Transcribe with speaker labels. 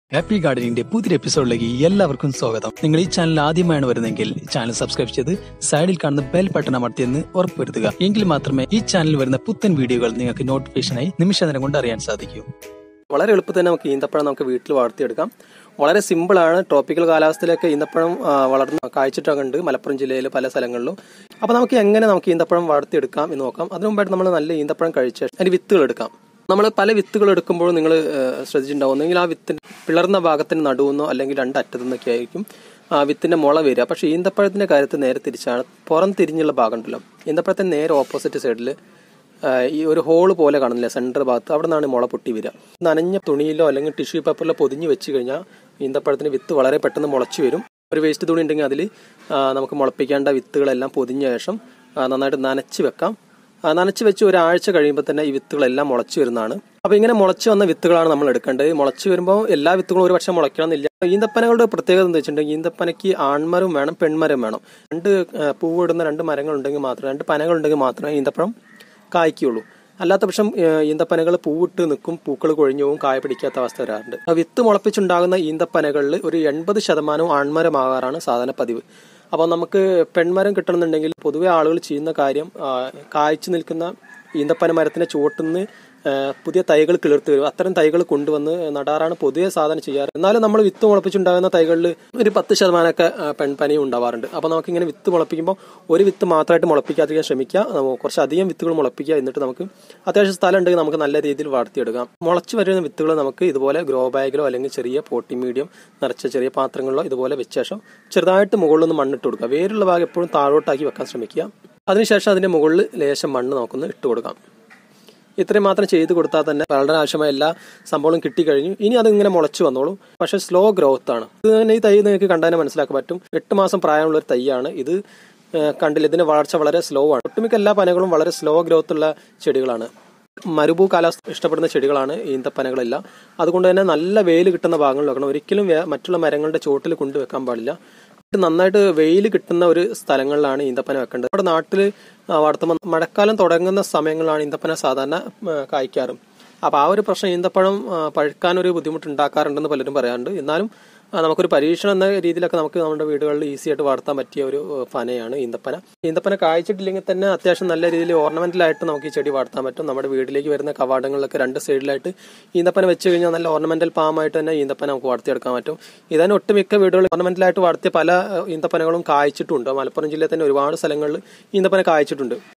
Speaker 1: happy ഗാർഡനിന്റെ പുതിയൊരു എപ്പിസോഡിലേക്ക് എല്ലാവർക്കും സ്വാഗതം നിങ്ങൾ ഈ ചാനൽ ആദ്യമായാണ് വരുന്നതെങ്കിൽ ചാനൽ സബ്സ്ക്രൈബ് ചെയ്ത് സൈഡിൽ കാണുന്ന ബെൽ ബട്ടൺ അമർത്തിയെന്ന് ഉറപ്പുവരുത്തുക എങ്കിൽ മാത്രമേ ഈ ചാനലിൽ വരുന്ന പുത്തൻ വീഡിയോകൾ നിങ്ങൾക്ക് നോട്ടിഫിക്കേഷനായി നിമിഷ നേരം കൊണ്ട് അറിയാൻ സാധിക്കൂ
Speaker 2: വളരെ എളുപ്പത്തിൽ തന്നെ നമുക്ക് ഈന്തപ്പഴം നമുക്ക് വീട്ടിൽ വളർത്തിയെടുക്കാം വളരെ സിമ്പിളാണ് ട്രോപ്പിക്കൽ കാലാവസ്ഥയിലൊക്കെ ഈന്തപ്പഴം ആ, വളർന്ന് കായ്ച്ചിട്ടൊക്കെ ഉണ്ട് മലപ്പുറം ജില്ലയിൽ പല സ്ഥലങ്ങളിലും അപ്പോൾ നമുക്ക് എങ്ങനെ നമുക്ക് ഈന്തപ്പഴം വളർത്തിയെടുക്കാം എന്ന് നോക്കാം അതിനു മുമ്പായിട്ട് നമ്മൾ നല്ല ഈന്തപ്പഴം കഴിച്ച് അതിന്റെ വിത്തുകൾ എടുക്കാം നമ്മൾ പല വിത്തുകൾ എടുക്കുമ്പോഴും നിങ്ങൾ ശ്രദ്ധിച്ചിട്ടുണ്ടാവും ഒന്നെങ്കിൽ ആ വിത്തിന് പിളർന്ന ഭാഗത്തിന് നടുവെന്നോ അല്ലെങ്കിൽ രണ്ട് അറ്റത്തു നിന്നൊക്കെ ആയിരിക്കും ആ വിത്തിന്റെ മുള വരിക പക്ഷേ ഈന്തപ്പഴത്തിന്റെ കാര്യത്തിൽ നേരെ തിരിച്ചാണ് പുറം തിരിഞ്ഞുള്ള ഭാഗം ഉണ്ടല്ലോ ഈന്തപ്പഴത്തിന്റെ നേരെ ഓപ്പോസിറ്റ് സൈഡിൽ ഈ ഒരു ഹോള് പോലെ കാണുന്നില്ല സെന്റർ ഭാഗത്ത് അവിടെ നിന്നാണ് മുള പൊട്ടി വരിക നനഞ്ഞ തുണിയിലോ അല്ലെങ്കിൽ ടിഷ്യൂ പേപ്പറിലോ പൊതിഞ്ഞ് വെച്ച് കഴിഞ്ഞാൽ ഈന്തപ്പഴത്തിന് വിത്ത് വളരെ പെട്ടെന്ന് മുളച്ചു വരും ഒരു വേസ്റ്റ് തുണി ഉണ്ടെങ്കിൽ അതിൽ നമുക്ക് മുളപ്പിക്കേണ്ട വിത്തുകളെല്ലാം പൊതിഞ്ഞ ശേഷം ആ, നന്നായിട്ട് നനച്ച് വെക്കാം ആ, നനച്ച് വെച്ച് ഒരാഴ്ച കഴിയുമ്പോൾ തന്നെ ഈ വിത്തുകളെല്ലാം മുളച്ചു വരുന്നതാണ് അപ്പൊ ഇങ്ങനെ മുളച്ചു വന്ന വിത്തുകളാണ് നമ്മൾ എടുക്കേണ്ടത് മുളച്ചു വരുമ്പോൾ എല്ലാ വിത്തുകളും ഒരു പക്ഷേ മുളയ്ക്കണമെന്നില്ല ഈന്തപ്പനകളുടെ പ്രത്യേകത എന്താ വെച്ചിട്ടുണ്ടെങ്കിൽ ഈന്തപ്പനയ്ക്ക് ആൺമരം വേണം പെൺമരം വേണം രണ്ട് ആ, പൂവിടുന്ന രണ്ട് മരങ്ങൾ ഉണ്ടെങ്കിൽ മാത്രമേ രണ്ട് പനകൾ ഉണ്ടെങ്കിൽ മാത്രമേ ഈന്തപ്പഴം കായ്ക്കുള്ളൂ അല്ലാത്ത പക്ഷം ഏഹ്, ഈന്തപ്പനകൾ പൂവിട്ട് നിൽക്കും പൂക്കൾ കൊഴിഞ്ഞു പോകും കായ പിടിക്കാത്ത അവസ്ഥ വരാറുണ്ട് ആ വിത്ത് മുളപ്പിച്ചുണ്ടാകുന്ന ഈന്തപ്പനകളിൽ ഒരു എൺപത് ശതമാനവും ആൺമരമാകാറാണ് സാധാരണ പതിവ് അപ്പോൾ നമുക്ക് പെൺമരം കിട്ടണമെന്നുണ്ടെങ്കിൽ പൊതുവെ ആളുകൾ ചെയ്യുന്ന കാര്യം ആ, കായ്ച്ചു നിൽക്കുന്ന ഈന്തപ്പന മരത്തിന്റെ ചുവട്ടുനിന്ന് ഏഹ്, പുതിയ തൈകൾ കിളിർത്ത് വരും അത്തരം തൈകൾ കൊണ്ടുവന്ന് നടാറാണ് പൊതുവെ സാധനം ചെയ്യാറ് എന്നാലും നമ്മൾ വിത്ത് മുളപ്പിച്ചുണ്ടാകുന്ന തൈകളിൽ ഒരു പത്ത് ശതമാനമൊക്കെ ആ, പെൺപനിയും ഉണ്ടാവാറുണ്ട് അപ്പോൾ നമുക്ക് ഇങ്ങനെ വിത്ത് മുളപ്പിക്കുമ്പോൾ ഒരു വിത്ത് മാത്രമായിട്ട് മുളപ്പിക്കാതിരിക്കാൻ ശ്രമിക്കുക നമുക്ക് കുറച്ചധികം വിത്തുകൾ മുളപ്പിക്കുക എന്നിട്ട് നമുക്ക് അത്യാവശ്യം സ്ഥലം ഉണ്ടെങ്കിൽ നമുക്ക് നല്ല രീതിയിൽ വളർത്തിയെടുക്കാം മുളച്ച് വരുന്ന വിത്തുകൾ നമുക്ക് ഇതുപോലെ ഗ്രോ ബാഗിലോ അല്ലെങ്കിൽ ചെറിയ പോട്ടി മീഡിയം നിറച്ച ചെറിയ പാത്രങ്ങളിലോ ഇതുപോലെ വെച്ച ശേഷം ചെറുതായിട്ട് മുകളിൽ നിന്ന് മണ്ണിട്ട് കൊടുക്കുക വേരുള്ള ഭാഗം എപ്പോഴും താഴോട്ടാക്കി വെക്കാൻ ശ്രമിക്കുക അതിനുശേഷം അതിന്റെ മുകളിൽ ലേശം മണ്ണ് നമുക്കൊന്ന് ഇട്ട് കൊടുക്കാം ഇത്രയും മാത്രം ചെയ്ത് കൊടുത്താൽ തന്നെ വളരെ ആവശ്യമായ എല്ലാ സംഭവങ്ങളും കിട്ടിക്കഴിഞ്ഞു ഇനി അത് ഇങ്ങനെ മുളച്ചു വന്നോളും പക്ഷെ സ്ലോ ഗ്രോത്ത് ആണ് ഇത് തന്നെ ഈ തൈ നിങ്ങൾക്ക് കണ്ടാൽ മനസ്സിലാക്കാൻ പറ്റും എട്ട് മാസം പ്രായമുള്ള ഒരു തൈയാണ് ഇത് ഏഹ്, കണ്ടില്ല ഇതിന്റെ വളർച്ച വളരെ സ്ലോ ആണ് ഒട്ടുമിക്ക എല്ലാ പനകളും വളരെ സ്ലോ ഗ്രോത്ത് ഉള്ള ചെടികളാണ് മരുഭൂ കാലാവസ്ഥ ഇഷ്ടപ്പെടുന്ന ചെടികളാണ് ഈന്തപ്പനകളെല്ലാം അതുകൊണ്ട് തന്നെ നല്ല വെയിൽ കിട്ടുന്ന ഭാഗങ്ങളിൽ വെക്കണം ഒരിക്കലും വേ- മറ്റുള്ള മരങ്ങളുടെ ചുവട്ടിൽ കൊണ്ടുവെക്കാൻ പാടില്ല നന്നായിട്ട് വെയിൽ കിട്ടുന്ന ഒരു സ്ഥലങ്ങളിലാണ് ഈന്തപ്പന വെക്കേണ്ടത് നമ്മുടെ നാട്ടിൽ വളർത്തുമ്പോൾ മഴക്കാലം തുടങ്ങുന്ന സമയങ്ങളിലാണ് ഈന്തപ്പന സാധാരണ ആ, കായ്ക്കാറ് അപ്പൊ ആ ഒരു പ്രശ്നം ഈന്തപ്പഴം ആ, പഴുക്കാനൊരു ബുദ്ധിമുട്ട് ഉണ്ടാക്കാറുണ്ടെന്ന് പലരും പറയാറുണ്ട് എന്നാലും ആ, നമുക്കൊരു പരീക്ഷണം എന്ന രീതിയിലൊക്കെ നമുക്ക് നമ്മുടെ വീടുകളിൽ ഈസി ആയിട്ട് വളർത്താൻ പറ്റിയ ഒരു ആ, ഫനയാണ് ഈന്തപ്പന ഈന്തപ്പന കായ്ച്ചിട്ടില്ലെങ്കിൽ തന്നെ അത്യാവശ്യം നല്ല രീതിയിൽ ornamental ആയിട്ട് നമുക്ക് ഈ ചെടി വളർത്താൻ പറ്റും നമ്മുടെ വീട്ടിലേക്ക് വരുന്ന കവാടങ്ങളിലൊക്കെ രണ്ട് സൈഡിലായിട്ട് ഈന്തപ്പന വെച്ച് കഴിഞ്ഞാൽ നല്ല ഓർണമെന്റൽ പാമായിട്ട് തന്നെ ഈന്തപ്പന നമുക്ക് വളർത്തിയെടുക്കാൻ പറ്റും ഇതന്നെ ഒട്ടുമിക്ക വീടുകളിൽ ornamental ആയിട്ട് വളർത്തിയ പല ആ, ഈന്തപ്പനകളും കായ്ച്ചിട്ടുണ്ട് മലപ്പുറം ജില്ലയിൽ തന്നെ ഒരുപാട് സ്ഥലങ്ങളിൽ ഈന്തപ്പന കായ്ച്ചിട്ടുണ്ട്